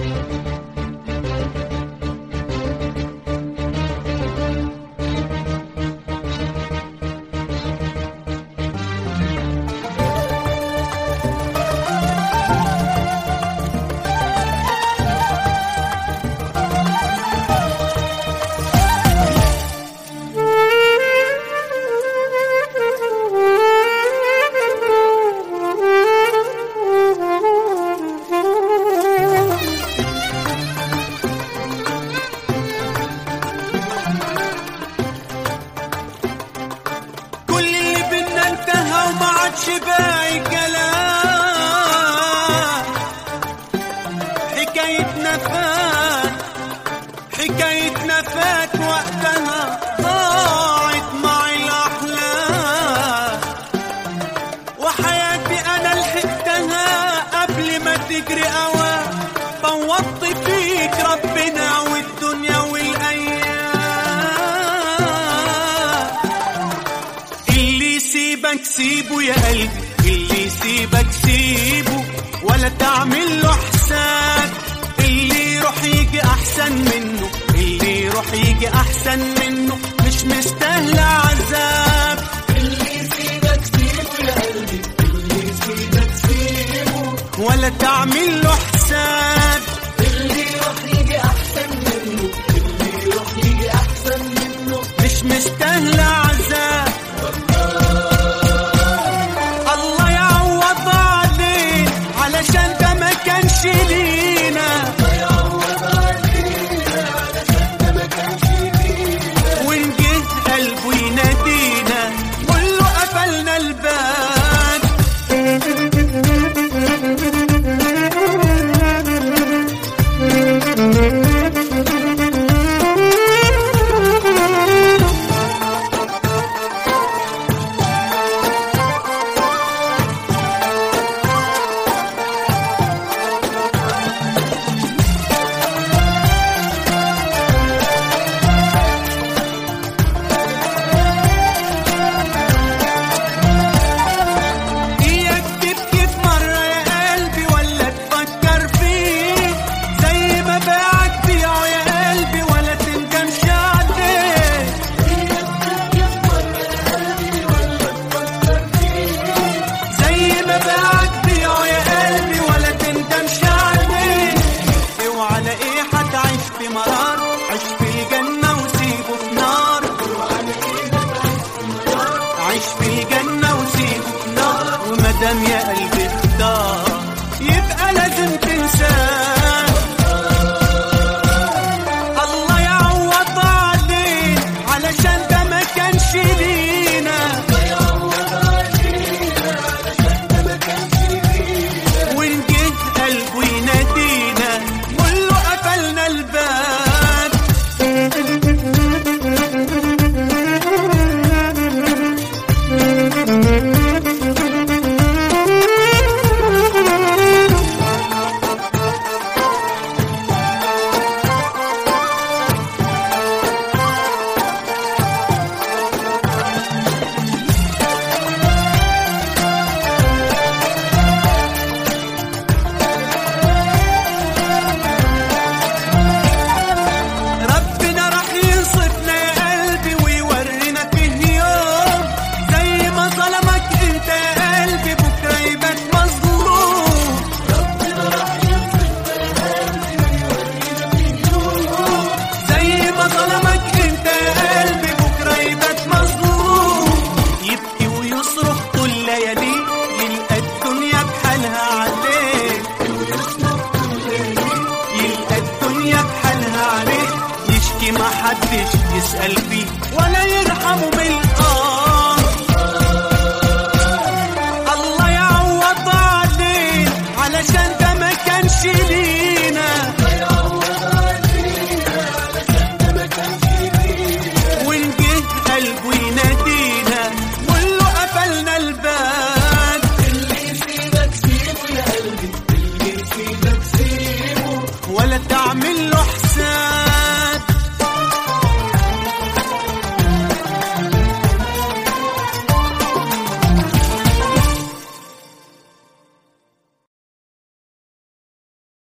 كل اللي بينا انتهى وما عادش باقي كلام حكايتنا فات حكايتنا فات وقتها ضاعت مع الأحلام وحياتي أنا لحقتها قبل ما تجري أوام فوضت فيك ربنا والدنيا والأيام اللي يسيبك سيبه يا قلبي اللي يسيبك سيبه ولا تعمل له حساب اللي يروح يجي احسن منه اللي يروح يجي احسن منه مش مستاهل عذاب اللي يسيبك سيبه يا قلبي اللي يسيبك سيبه ولا تعمل له حساب اللي يروح يجي احسن منه اللي يروح يجي احسن منه مش مستاهل عذاب الله يعوض عليه علشان ده ما كانش لينا وإن جه قلبه ينادينا قول له قفلنا الباب إياك تبكي في مرة يا قلبي ولا تفكر فيه زي ما باعك بيعه يا قلبي ولا تندمش عليه زي ما باعك بيعه يا قلبي ولا تندمش عليه اوعى على ايه هتعيش في مرار عيش في الجنة وسيبه في نار عيش في الجنة وسيبه في نار ومادام يا قلبي اختار يبقى لازم تنساه الله يعوض عليه علشان ده ما كانش لينا وإن جه قلبه ينادينا قول له قفلنا الباب ربنا راح ينصفنا يا قلبي ويورينا فيه يوم زي ما ظلمك انت يا قلبي بكره يبقى مظلوم زي ما ظلمك انت يا قلبي بكره يبقى مظلوم يبكي ويصرخ طول لياليه يلقى الدنيا بحالها عليه يلقى الدنيا بحالها عليه يشكي ما حدش يسأل فيه ولا يرحمه بالآه الله يعوض عليه علشان ده ما كانش ليه